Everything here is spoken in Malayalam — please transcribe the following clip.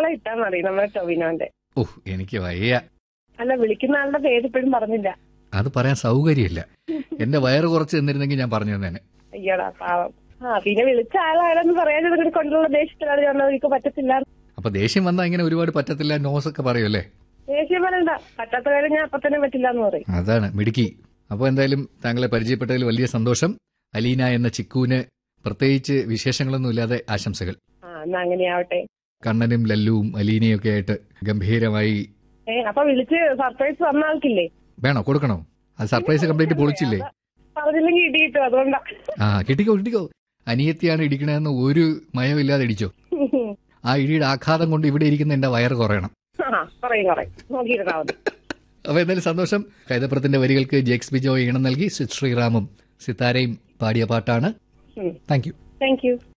മോളെ ഇട്ടാ മതി നമ്മുടെ ടൊവിനോന്റെ ഓ എനിക്ക് വയ്യ അല്ല വിളിക്കുന്ന ആളുടെ പേര് ഇപ്പോഴും പറഞ്ഞില്ല അത് പറയാൻ സൗകര്യമില്ല എന്റെ വയറ് കുറച്ച് തന്നിരുന്നെങ്കിൽ ഞാൻ പറഞ്ഞു തന്നെ അയ്യോടാ പാവം ആ പിന്നെ വിളിച്ച ആളാരെന്ന് പറയാൻ ഇങ്ങോട്ട് കൊണ്ടുള്ള ദേഷ്യത്തിലാണ് ഞാൻ എനിക്ക് പറ്റത്തില്ല അപ്പൊ ദേഷ്യം വന്നാൽ ഇങ്ങനെ ഒരുപാട് പറ്റത്തില്ല നോസ് ഒക്കെ പറയുമല്ലേ ദേഷ്യം പറയണ്ട പറ്റാത്ത കാര്യം ഞാൻ അപ്പൊ തന്നെ പറ്റില്ല എന്ന് പറയും അതാണ് മിടുക്കി അപ്പോൾ എന്തായാലും താങ്കളെ പരിചയപ്പെട്ടതിൽ വലിയ സന്തോഷം അലീന എന്ന ചിക്കുവിന് പ്രത്യേകിച്ച് വിശേഷങ്ങളൊന്നും ഇല്ലാതെ ആശംസകൾ ആ എന്നാ അങ്ങനെയാവട്ടെ കണ്ണനും ലല്ലുവും അലീനയും ഒക്കെ ആയിട്ട് ഗംഭീരമായി ഏ അപ്പൊ വിളിച്ച് സർപ്രൈസ് തന്ന ആൾക്കില്ലേ വേണോ കൊടുക്കണോ അത് സർപ്രൈസ് കംപ്ലീറ്റ് പൊളിച്ചില്ലേ പറഞ്ഞില്ലെങ്കിൽ ഇടി കിട്ടും അതുകൊണ്ടാ ആ കിട്ടിക്കോ കിട്ടിക്കോ അനിയത്തിയാണ് ഇടിക്കണതെന്ന് ഒരു മയമില്ലാതെ ഇടിച്ചോ ആ ഇടിയുടെ ആഘാതം കൊണ്ട് ഇവിടെ ഇരിക്കുന്ന എന്റെ വയറ് കുറയണം ആ പറയും പറയും നോക്കിയിരുന്നാ മതി അപ്പൊ എന്തായാലും സന്തോഷം കൈതപ്പുറത്തിന്റെ വരികൾക്ക് ജെക്സ് ബിജോ ഈണം നൽകി സിത് ശ്രീറാമും സിത്താരയും പാടിയ പാട്ടാണ് ഉം. Thank you thank you